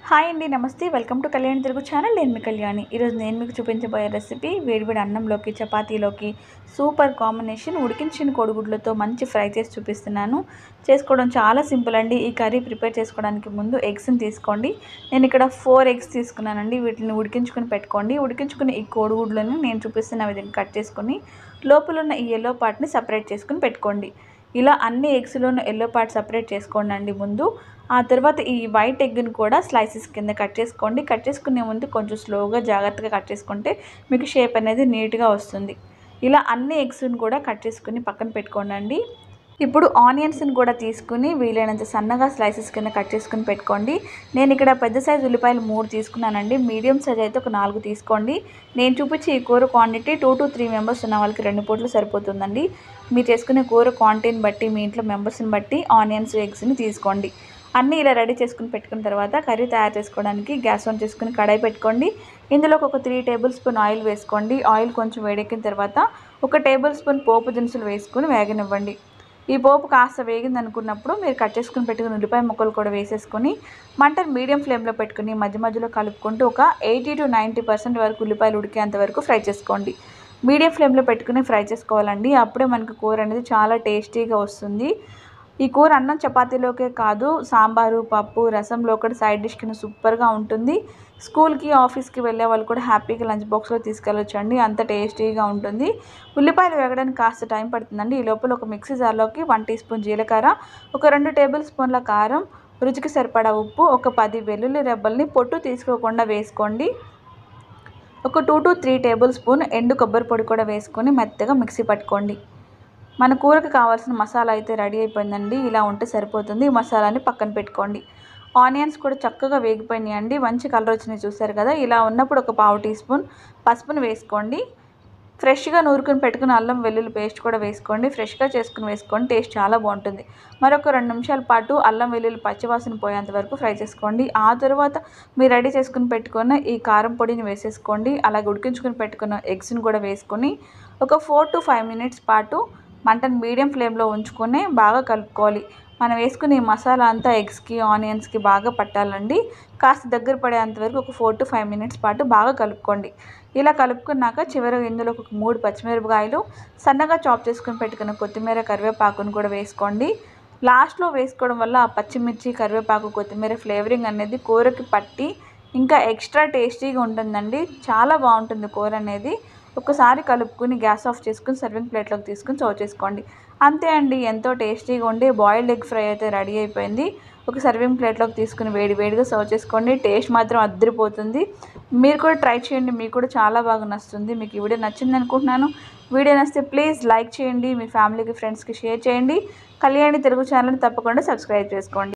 hi అండి నమస్తే welcome to Kalyani Telugu channel నేను మీ కళ్యాణి ఈరోజు నేను మీకు చూపించబోయే రెసిపీ వేడివేడి అన్నంలోకి చపాతీలోకి సూపర్ కాంబినేషన్ ఉడికించిన కోడిగుడ్లతో మంచి ఫ్రై చేసి చూపిస్తున్నాను చేసుకోవడం చాలా సింపుల్ అండి ఈ కర్రీ ప్రిపేర్ చేసుకోవడానికి ముందు ఎగ్స్ని తీసుకోండి నేను ఇక్కడ ఫోర్ ఎగ్స్ తీసుకున్నానండి వీటిని ఉడికించుకుని పెట్టుకోండి ఉడికించుకుని ఈ కోడిగుడ్లను నేను చూపిస్తున్న విధంగా కట్ చేసుకుని లోపల ఉన్న ఈ ఎల్లో పార్ట్ని సపరేట్ చేసుకుని పెట్టుకోండి ఇలా అన్ని ఎగ్స్లోనూ ఎల్లో పార్ట్ సపరేట్ చేసుకోండి అండి ముందు ఆ తర్వాత ఈ వైట్ ఎగ్ని కూడా స్లైసెస్ కింద కట్ చేసుకోండి కట్ చేసుకునే ముందు కొంచెం స్లోగా జాగ్రత్తగా కట్ చేసుకుంటే మీకు షేప్ అనేది నీట్గా వస్తుంది ఇలా అన్ని ఎగ్స్ని కూడా కట్ చేసుకుని పక్కన పెట్టుకోండి ఇప్పుడు ఆనియన్స్ని కూడా తీసుకుని వీలైనంత సన్నగా స్లైసెస్ కింద కట్ చేసుకుని పెట్టుకోండి నేను ఇక్కడ పెద్ద సైజు ఉల్లిపాయలు మూడు తీసుకున్నానండి మీడియం సైజ్ అయితే ఒక నాలుగు తీసుకోండి నేను చూపించే ఈ కూర quantity two to three members ఉన్న వాళ్ళకి రెండు పూటలు సరిపోతుందండి మీరు చేసుకునే కూర క్వాంటిటీని బట్టి మీ ఇంట్లో మెంబర్స్ని బట్టి ఆనియన్స్ ఎగ్స్ని తీసుకోండి అన్నీ ఇలా రెడీ చేసుకుని పెట్టుకున్న తర్వాత కర్రీ తయారు చేసుకోవడానికి గ్యాస్ ఆన్ చేసుకుని కడాయి పెట్టుకోండి ఇందులో ఒక త్రీ టేబుల్ స్పూన్ ఆయిల్ వేసుకోండి ఆయిల్ కొంచెం వేడెక్కిన తర్వాత ఒక టేబుల్ స్పూన్ పోపు దినుసులు వేసుకుని వేగనివ్వండి ఈ పోపు కాస్త వేగింది అనుకున్నప్పుడు మీరు కట్ చేసుకుని పెట్టుకుని ఉల్లిపాయ ముక్కలు కూడా వేసేసుకొని మంటను మీడియం ఫ్లేమ్లో పెట్టుకుని మధ్య మధ్యలో కలుపుకుంటూ ఒక ఎయిటీ టు నైంటీ పర్సెంట్ వరకు ఉల్లిపాయలు ఉడికేంత వరకు ఫ్రై చేసుకోండి మీడియం ఫ్లేమ్లో పెట్టుకుని ఫ్రై చేసుకోవాలండి అప్పుడే మనకు కూర అనేది చాలా టేస్టీగా వస్తుంది ఈ కూర అన్నం చపాతీలోకే కాదు సాంబారు పప్పు రసంలో కూడా సైడ్ డిష్ కింద సూపర్గా ఉంటుంది స్కూల్కి ఆఫీస్కి వెళ్ళే వాళ్ళు కూడా హ్యాపీగా లంచ్ బాక్స్లో తీసుకెళ్ళొచ్చు అండి అంత టేస్టీగా ఉంటుంది ఉల్లిపాయలు వేగడానికి కాస్త టైం పడుతుందండి ఈ లోపల ఒక మిక్సీ జార్లోకి వన్ టీ స్పూన్ జీలకర్ర ఒక రెండు టేబుల్ స్పూన్ల కారం రుచికి సరిపడా ఉప్పు ఒక పది వెల్లుల్లి రెబ్బల్ని పొట్టు తీసుకోకుండా వేసుకోండి ఒక two to three tablespoon ఎండు కొబ్బరి పొడి కూడా వేసుకొని మెత్తగా మిక్సీ పట్టుకోండి మన కూరకు కావాల్సిన మసాలా అయితే రెడీ అయిపోయిందండి ఇలా ఉంటే సరిపోతుంది ఈ మసాలాని పక్కన పెట్టుకోండి ఆనియన్స్ కూడా చక్కగా వేగిపోయినాయి అండి మంచి కలర్ వచ్చినాయి చూసారు కదా ఇలా ఉన్నప్పుడు ఒక పావు టీ స్పూన్ పసుపును వేసుకోండి ఫ్రెష్గా నూరుకుని పెట్టుకుని అల్లం వెల్లుల్లి పేస్ట్ కూడా వేసుకోండి ఫ్రెష్గా చేసుకుని వేసుకోండి టేస్ట్ చాలా బాగుంటుంది మరొక రెండు నిమిషాల పాటు అల్లం వెల్లుల్లి పచ్చివాసన పోయేంత వరకు ఫ్రై చేసుకోండి ఆ తర్వాత మీరు రెడీ చేసుకుని పెట్టుకున్న ఈ కారం పొడిని వేసేసుకోండి అలాగే ఉడికించుకుని పెట్టుకున్న ఎగ్స్ని కూడా వేసుకొని ఒక ఫోర్ టు ఫైవ్ మినిట్స్ పాటు మంటను మీడియం ఫ్లేమ్లో ఉంచుకొని బాగా కలుపుకోవాలి మనం వేసుకునే మసాలా అంతా ఎగ్స్కి ఆనియన్స్కి బాగా పట్టాలండి కాస్త దగ్గర పడేంత వరకు ఒక ఫోర్ టు ఫైవ్ మినిట్స్ పాటు బాగా కలుపుకోండి ఇలా కలుపుకున్నాక చివరిగా ఇందులో ఒక మూడు పచ్చిమిరపకాయలు సన్నగా చాప్ చేసుకుని పెట్టుకున్న కొత్తిమీర కరివేపాకును కూడా వేసుకోండి లాస్ట్లో వేసుకోవడం వల్ల ఆ పచ్చిమిర్చి కరివేపాకు కొత్తిమీర ఫ్లేవరింగ్ అనేది కూరకి పట్టి ఇంకా ఎక్స్ట్రా టేస్టీగా ఉంటుందండి చాలా బాగుంటుంది కూర అనేది ఒకసారి కలుపుకుని గ్యాస్ ఆఫ్ చేసుకుని సర్వింగ్ ప్లేట్లోకి తీసుకుని సర్వ్ చేసుకోండి అంతే అండి ఎంతో టేస్టీగా ఉండి బాయిల్డ్ ఎగ్ ఫ్రై అయితే రెడీ అయిపోయింది ఒక సర్వింగ్ ప్లేట్లోకి తీసుకుని వేడి వేడిగా సర్వ్ చేసుకోండి టేస్ట్ మాత్రం అద్దరిపోతుంది మీరు కూడా ట్రై చేయండి మీకు కూడా చాలా బాగా నచ్చుతుంది మీకు ఈ వీడియో నచ్చింది అనుకుంటున్నాను వీడియో నచ్చితే ప్లీజ్ లైక్ చేయండి మీ ఫ్యామిలీకి ఫ్రెండ్స్కి షేర్ చేయండి కళ్యాణి తెలుగు ఛానల్ని తప్పకుండా సబ్స్క్రైబ్ చేసుకోండి